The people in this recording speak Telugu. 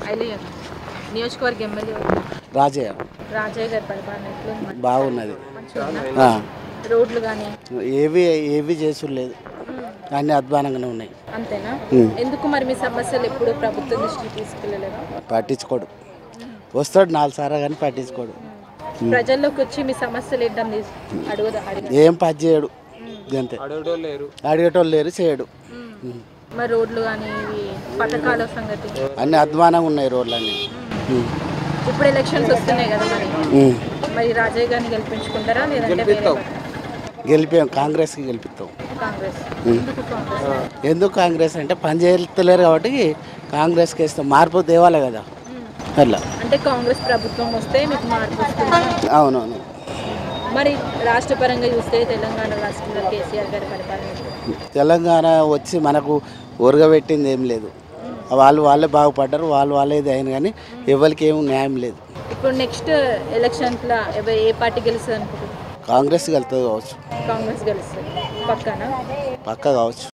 ఐలయ్య నియోజకవర్గ ఎమ్మెల్యే ఎవరు? రాజయ్య రాజయ్య గారి పరిపాలన ఎట్లుంది మరి? బాగున్నది మంచిగా ఉందా? ఆ. రోడ్లు కానీ ఏవి ఏవి చేసుడు లేదు అన్ని అధ్వానంగానే ఉన్నాయి అంతేనా ఉమ్. ఎందుకు మరి మీ సమస్యలు ఎప్పుడు ప్రభుత్వం దృష్టికి తీసుకెళ్ళలేదా పట్టించుకోడు వస్తాడు నాలుగు సార్లు కానీ పట్టించుకోడు ప్రజల్లోకి వచ్చి మీ సమస్యలు ఏంటని తీసు- అడుగుదా అడిగా ఏం పని చేయడు అంతే అడిగేటోళ్ళు లేరు చేయడు ఉమ్. మరి రోడ్లు కానీ ఇవి పథకాల సంగతి అన్ని అధ్వానంగా ఉన్నాయి రోడ్లన్నీ ఉమ్. ఇప్పుడు ఎలక్షన్స్ వస్తున్నాయి కదా మరి ఉమ్. మరి రాజయ్య గారిని గెలిపించుకుంటారా లేదంటే వేరే వారిని? గెలిపాం కాంగ్రెస్కి గెలిపిస్తాం కాంగ్రెస్ ఉమ్. ఎందుకు కాంగ్రెస్ ఎందుకు కాంగ్రెస్ అంటే పని చేయలేరు కాబట్టి కాంగ్రెస్కి ఇస్తాం మార్పు తేవాలి కదా అట్లా అంటే కాంగ్రెస్ ప్రభుత్వం వస్తే మీకు మార్పు వస్తుంది అవునవును మరి రాష్ట్ర పరంగా చూస్తే తెలంగాణ రాష్ట్రంలో కేసీఆర్ గారి పరిపాలన ఎట్లుంది? తెలంగాణ వచ్చి మనకు ఒరగబెట్టింది ఏం లేదు వాళ్ళు వాళ్ళే బాగుపడ్డారు వాళ్ళు వాళ్ళే ఇది అయిన కానీ ఎవరికి ఏం న్యాయం లేదు ఇప్పుడు నెక్స్ట్ ఎలక్షన్స్లో ఎవరు ఏ పార్టీ గెలుస్తుంది అనుకుంటున్నారు కాంగ్రెస్ వెళ్తుంది కావచ్చు కాంగ్రెస్ గెలుస్తుంది పక్కన పక్క కావచ్చు